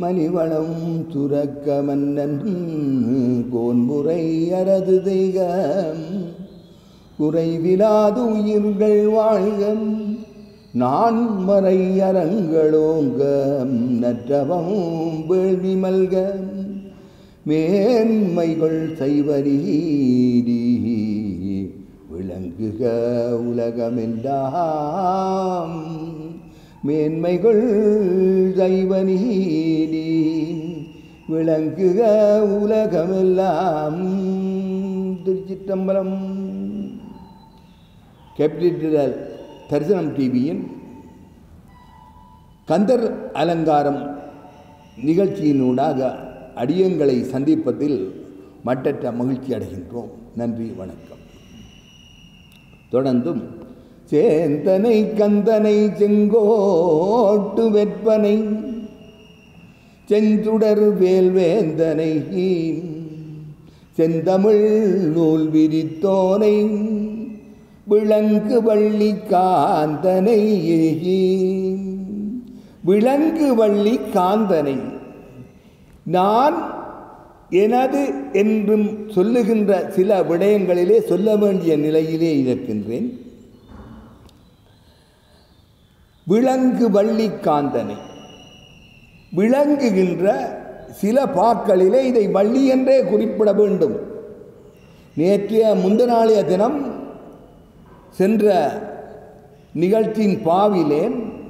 மணிவளம் துறக்க மன்னன் கோன்முறை அரது தெய்க குறைவிலாது உயிர்கள் வாழ்க நான் மறை அரங்களோங்க நற்றவம் வேள்வி மல்க மேன்மைகள் செய்வரீரி விளங்குக உலகமெல்லாம் மேன்மைகள் செய்வனீரி விளங்குக உலகமெல்லாம் திருச்சிற்றம்பலம் கேபிட்டல் தரிசனம் டிவியின் கந்தர் அலங்காரம் நிகழ்ச்சியினூடாக அடியங்களை சந்திப்பதில் மட்டற்ற மகிழ்ச்சி அடைகின்றோம் நன்றி வணக்கம் தொடர்ந்தும் சேந்தனை கந்தனை செங்கோட்டு வெற்பனை செஞ்சுடர் வேல்வேந்தனை செந்தமிழ் நூல் விரித்தோனை விளங்கு வள்ளி காந்தனை விளங்கு வள்ளி காந்தனை நான் எனது என்றும் சொல்லுகின்ற சில விடயங்களிலே சொல்ல வேண்டிய நிலையிலே இருக்கின்றேன் விளங்கு வள்ளி காந்தனை விளங்குகின்ற சில பாக்களிலே இதை வள்ளி என்றே குறிப்பிட வேண்டும் நேற்றைய முந்த நாளைய தினம் சென்ற நிகழ்ச்சியின் பாவிலே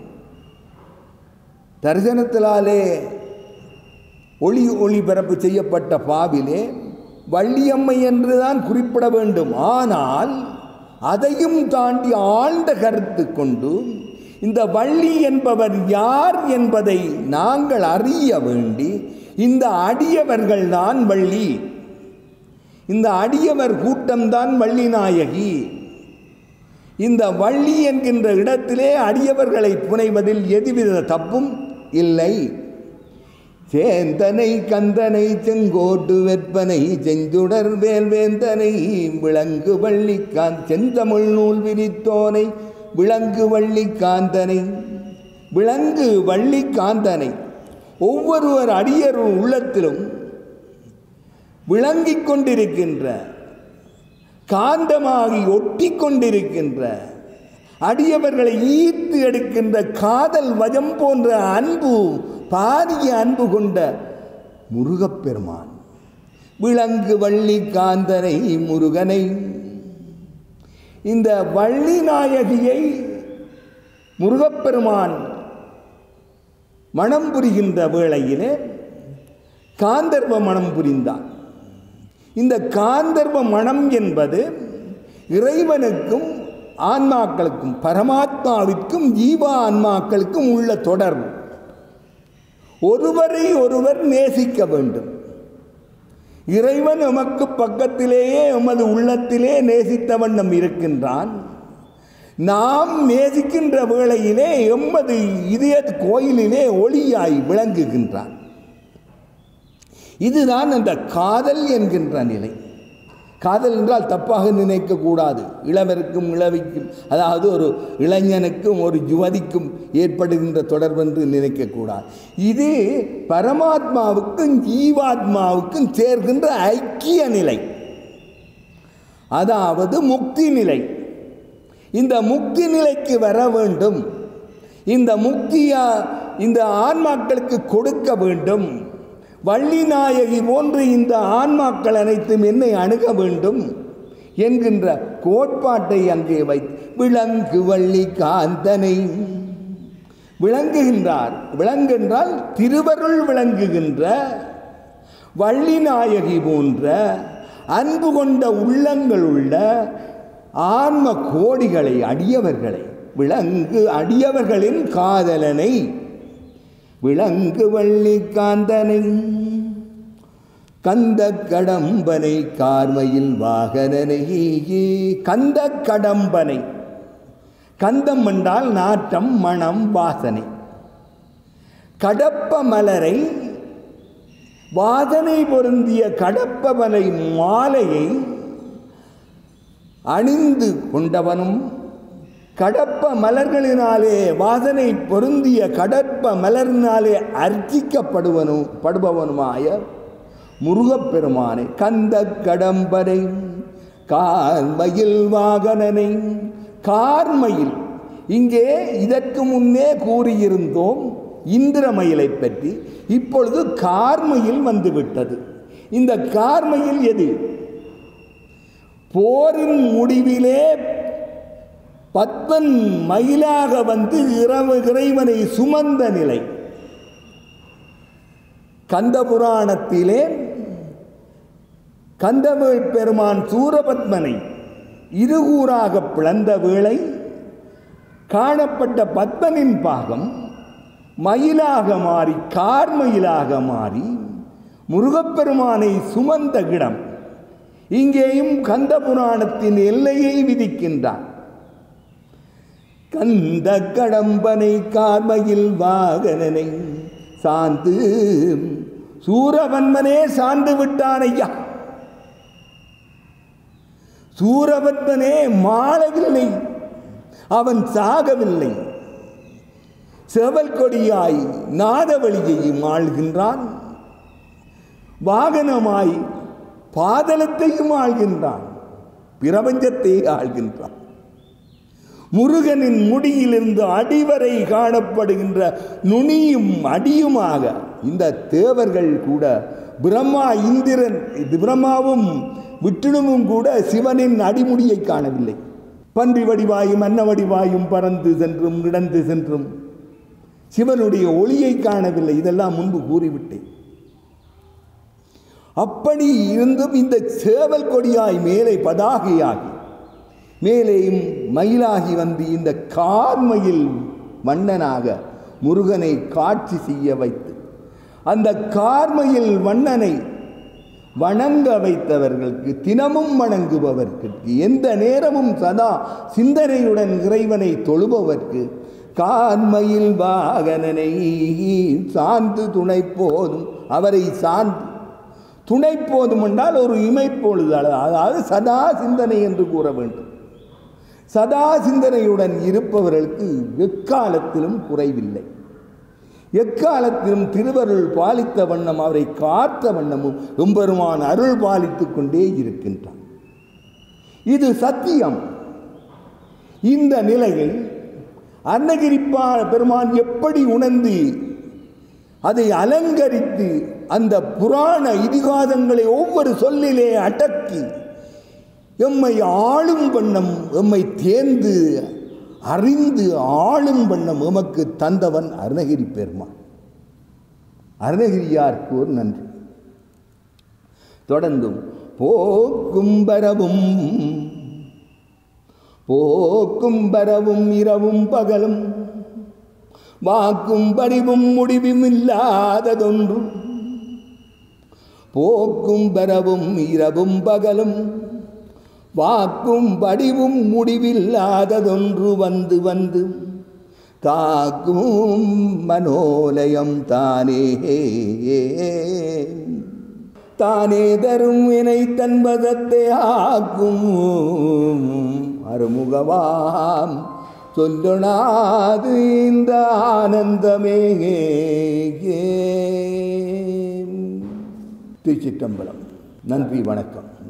தரிசனத்திலாலே ஒளி ஒளிபரப்பு செய்யப்பட்ட பாவிலே வள்ளியம்மை என்றுதான் குறிப்பிட வேண்டும் ஆனால் அதையும் தாண்டி ஆழ்ந்த கருத்து கொண்டு இந்த வள்ளி என்பவர் யார் என்பதை நாங்கள் அறிய வேண்டி இந்த அடியவர்கள் தான் வள்ளி இந்த அடியவர் கூட்டம்தான் வள்ளி நாயகி இந்த வள்ளி என்கின்ற இடத்திலே அடியவர்களை புனைவதில் எதுவித தப்பும் இல்லை சேந்தனை கந்தனை செங்கோட்டு வெற்பனை செஞ்சுடர் வேல்வேந்தனை விளங்கு வள்ளி காந் செந்தமிழ் நூல் விரித்தோனை விளங்கு வள்ளி காந்தனை விளங்கு வள்ளி காந்தனை ஒவ்வொருவர் அடியர் உள்ளத்திலும் விளங்கிக் கொண்டிருக்கின்ற காந்தமாகி ஒட்டி கொண்டிருக்கின்ற அடியவர்களை ஈர்த்து எடுக்கின்ற காதல் வஜம் போன்ற அன்பு பாரிய அன்பு கொண்ட முருகப்பெருமான் விளங்கு வள்ளி காந்தனை முருகனை இந்த வள்ளி நாயகியை முருகப்பெருமான் மனம் புரிகின்ற வேளையிலே காந்தர்வ மனம் புரிந்தான் இந்த காந்தர்வ மனம் என்பது இறைவனுக்கும் ஆன்மாக்களுக்கும் பரமாத்மாவிற்கும் ஜீவா ஆன்மாக்களுக்கும் உள்ள தொடர்பு ஒருவரை ஒருவர் நேசிக்க வேண்டும் இறைவன் எமக்கு பக்கத்திலேயே எமது உள்ளத்திலே நேசித்த வண்ணம் இருக்கின்றான் நாம் நேசிக்கின்ற வேளையிலே எம்மது இதய கோயிலிலே ஒளியாய் விளங்குகின்றான் இதுதான் அந்த காதல் என்கின்ற நிலை காதல் என்றால் தப்பாக நினைக்கக்கூடாது இளவருக்கும் இளவிக்கும் அதாவது ஒரு இளைஞனுக்கும் ஒரு யுவதிக்கும் ஏற்படுகின்ற தொடர்பு என்று நினைக்கக்கூடாது இது பரமாத்மாவுக்கும் ஜீவாத்மாவுக்கும் சேர்கின்ற ஐக்கிய நிலை அதாவது முக்தி நிலை இந்த முக்தி நிலைக்கு வர வேண்டும் இந்த முக்தியா இந்த ஆன்மாக்களுக்கு கொடுக்க வேண்டும் வள்ளி நாயகி போன்று இந்த ஆன்மாக்கள் அனைத்தும் என்னை அணுக வேண்டும் என்கின்ற கோட்பாட்டை அங்கே வைத்து விளங்கு வள்ளி காந்தனை விளங்குகின்றார் விளங்குகின்றால் திருவருள் விளங்குகின்ற வள்ளி நாயகி போன்ற அன்பு கொண்ட உள்ளங்கள் உள்ள ஆன்ம கோடிகளை அடியவர்களை விளங்கு அடியவர்களின் காதலனை விளங்கு வள்ளி காந்தனை கந்த கடம்பனை கார்மையில் வாகனனை கந்த கடம்பனை கந்தம் என்றால் நாட்டம் மணம் வாசனை கடப்ப மலரை வாசனை பொருந்திய கடப்ப மலை மாலையை அணிந்து கொண்டவனும் கடப்ப மலர்களினாலே வாசனை பொருந்திய கடற்ப மலரினாலே அர்ச்சிக்கப்படுவனும் படுபவனுமாய முருகப்பெருமானை கந்த கடம்பனை கார்மயில் வாகனனை கார்மயில் இங்கே இதற்கு முன்னே கூறியிருந்தோம் இந்திரமயிலை பற்றி இப்பொழுது கார்மயில் வந்துவிட்டது இந்த கார்மயில் எது போரின் முடிவிலே பத்மன் மயிலாக வந்து இரவு இறைவனை சுமந்த நிலை கந்த புராணத்திலே கந்தவேள் பெருமான் சூரபத்மனை இருகூறாக பிளந்த வேளை காணப்பட்ட பத்மனின் பாகம் மயிலாக மாறி கார்மயிலாக மாறி முருகப்பெருமானை சுமந்த இடம் இங்கேயும் கந்த புராணத்தின் எல்லையை விதிக்கின்றான் கந்த கடம்பனை கார்மையில் வாகனனை சாந்து சூரவன்மனே சார்ந்து விட்டான் ஐயா சூரபத்மனே மாளவில்லை அவன் சாகவில்லை செவல் கொடியாய் நாதவழியையும் ஆள்கின்றான் வாகனமாய் பாதலத்தையும் ஆள்கின்றான் பிரபஞ்சத்தை ஆள்கின்றான் முருகனின் முடியிலிருந்து அடிவரை காணப்படுகின்ற நுனியும் அடியுமாக இந்த தேவர்கள் கூட பிரம்மா இந்திரன் இது பிரம்மாவும் விட்டுணுமும் கூட சிவனின் அடிமுடியை காணவில்லை பன்றி வடிவாயும் அன்ன வடிவாயும் பறந்து சென்றும் கிடந்து சென்றும் சிவனுடைய ஒளியை காணவில்லை இதெல்லாம் முன்பு கூறிவிட்டேன் அப்படி இருந்தும் இந்த சேவல் கொடியாய் மேலே பதாகையாகி மேலேயும் மயிலாகி வந்து இந்த கார்மையில் மன்னனாக முருகனை காட்சி செய்ய வைத்து அந்த கார்மையில் மன்னனை வணங்க வைத்தவர்களுக்கு தினமும் வணங்குபவர்களுக்கு எந்த நேரமும் சதா சிந்தனையுடன் இறைவனை தொழுபவர்க்கு கார்மையில் வாகனனை சார்ந்து துணை போதும் அவரை சார்ந்து துணை போதும் என்றால் ஒரு இமைப்பொழுது அதாவது சதா சிந்தனை என்று கூற வேண்டும் சதா சிந்தனையுடன் இருப்பவர்களுக்கு எக்காலத்திலும் குறைவில்லை எக்காலத்திலும் திருவருள் பாலித்த வண்ணம் அவரை காத்த வண்ணமும் எம்பெருமான் அருள் பாலித்துக் கொண்டே இருக்கின்றான் இது சத்தியம் இந்த நிலையில் அன்னகிரிப்பா பெருமான் எப்படி உணர்ந்து அதை அலங்கரித்து அந்த புராண இதிகாசங்களை ஒவ்வொரு சொல்லிலே அடக்கி எம்மை ஆளும் வண்ணம் எம்மை தேர்ந்து அறிந்து ஆளும் வண்ணம் எமக்கு தந்தவன் அருணகிரி பெருமான் அருணகிரியார்க்கு ஒரு நன்றி தொடர்ந்தும் போக்கும் பரவும் போக்கும் பரவும் இரவும் பகலும் வாக்கும் பரிவும் முடிவும் இல்லாததொன்று போக்கும் பரவும் இரவும் பகலும் வாக்கும் வடிவும் முடிவில்லாததொன்று வந்து வந்து தாக்கும் மனோலயம் தானே தானே தரும் வினை தன்பதத்தை ஆக்கும் அருமுகவாம் சொல்லொணாது இந்த ஆனந்தமே திருச்சிற்றம்பலம் நன்றி வணக்கம்